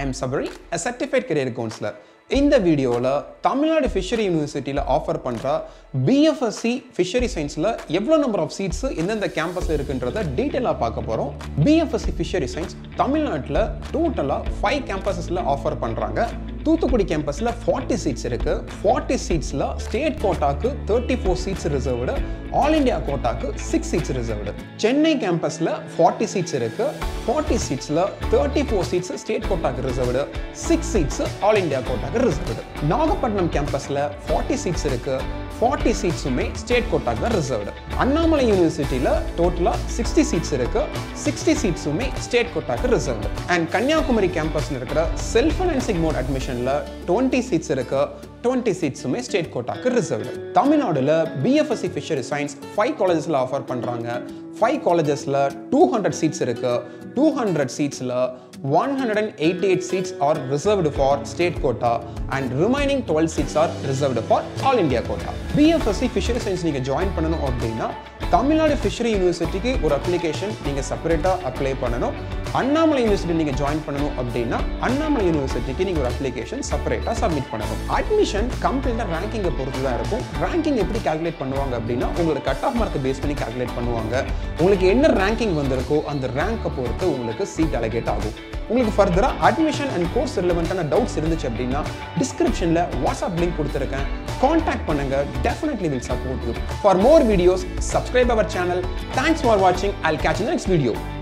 I am Sabari a certified career counselor இந்த வீடியோவில் Tamil Nadu fishery யூனிவர்சிட்டியில் ஆஃபர் பண்ணுற பிஎஃப்எஸ்சி ஃபிஷரி சயின்ஸில் எவ்வளோ நம்பர் ஆஃப் சீட்ஸ் எந்தெந்த கேம்பஸில் இருக்குன்றத டீட்டெயிலாக பார்க்க போகிறோம் பிஎஃப்எஸ்சி ஃபிஷரி சயின்ஸ் தமிழ்நாட்டில் டோட்டலாக ஃபைவ் கேம்பஸஸில் ஆஃபர் பண்ணுறாங்க தூத்துக்குடி கேம்பஸில் ஃபார்ட்டி சீட்ஸ் இருக்கு ஃபார்ட்டி சீட்ஸில் ஸ்டேட் கோட்டாக்கு thirty four seats reserved all India கோட்டாக்கு சிக்ஸ் சீட்ஸ் ரிசர்வ்டு சென்னை கேம்பஸில் ஃபார்ட்டி சீட்ஸ் இருக்கு ஃபார்ட்டி சீட்ஸில் தேர்ட்டி ஃபோர் சீட்ஸ் ஸ்டேட் கோட்டாக்கு reserved six seats all India கோட்டாக்கு ரிசர்வ்டு நாகப்பட்டினம் கேம்பஸில் ஃபார்ட்டி சீட்ஸ் இருக்கு ஃபார்ட்டி சீட்ஸுமே ஸ்டேட் கோட்டாக்கு தான் ரிசர்வ்டு அண்ணாமலை யூனிவர்சிட்டியில் டோட்டலாக சிக்ஸ்டி சீட்ஸ் இருக்கு சிக்ஸ்டி சீட்ஸுமே ஸ்டேட் கோட்டாக்கு ரிசர்வ்டு அண்ட் கன்னியாகுமரி கேம்பஸில் இருக்கிற செல்ஃப் ஃபைனான்சிங் மோட் அட்மிஷனில் டுவெண்ட்டி சீட்ஸ் இருக்கு டுவெண்ட்டி சீட்ஸுமே ஸ்டேட் கோட்டாக்கு ரிசர்வ்டு தமிழ்நாடுல பிஎஃப்எஸ்சி ஃபிஷரி சயின்ஸ் ஃபைவ் காலேஜஸில் ஆஃபர் பண்ணுறாங்க ஃபைவ் காலேஜஸில் டூ ஹண்ட்ரட் சீட்ஸ் இருக்கு டூ ஹண்ட்ரட் சீட்ஸில் one hundred and eighty eight seats are reserved for state quota and remaining twelve seats are reserved for all India quota BFSc fishery science நீங்கள் join பண்ணணும் அப்படின்னா Tamil Nadu fishery யூனிவர்சிட்டிக்கு ஒரு application நீங்கள் செப்பரேட்டாக apply பண்ணணும் அண்ணாமலை யூனிவர்சிட்டி நீங்கள் ஜாயின் பண்ணணும் அப்படின்னா அண்ணாமலை யூனிவர்சிட்டிக்கு நீங்கள் ஒரு அப்ளிகேஷன் செப்பரேட்டாக சப்மிட் பண்ணணும் அட்மிஷன் கம்ப்ளீட்டாக ரேங்கிங்கை பொறுத்து தான் இருக்கும் ரேங்கிங் எப்படி கால்குலேட் பண்ணுவாங்க அப்படின்னா உங்களோட கட் ஆஃப் மார்க்கை பேஸ் பண்ணி கால்குலேட் பண்ணுவாங்க உங்களுக்கு என்ன ரேங்கிங் வந்திருக்கோ அந்த ரேங்கை பொறுத்து உங்களுக்கு சீட் அலகேட் ஆகும் உங்களுக்கு ஃபர்தராக அட்மிஷன் அண்ட் கோர்ஸ் ரிலவெண்ட்டான டவுட்ஸ் இருந்துச்சு அப்படின்னா டிஸ்கிரிப்ஷனில் வாட்ஸ்அப் லிங்க் கொடுத்துருக்கேன் காண்டாக்ட் பண்ணுங்க definitely will support you for more videos subscribe our channel thanks for வாட்சிங் I'll catch in next video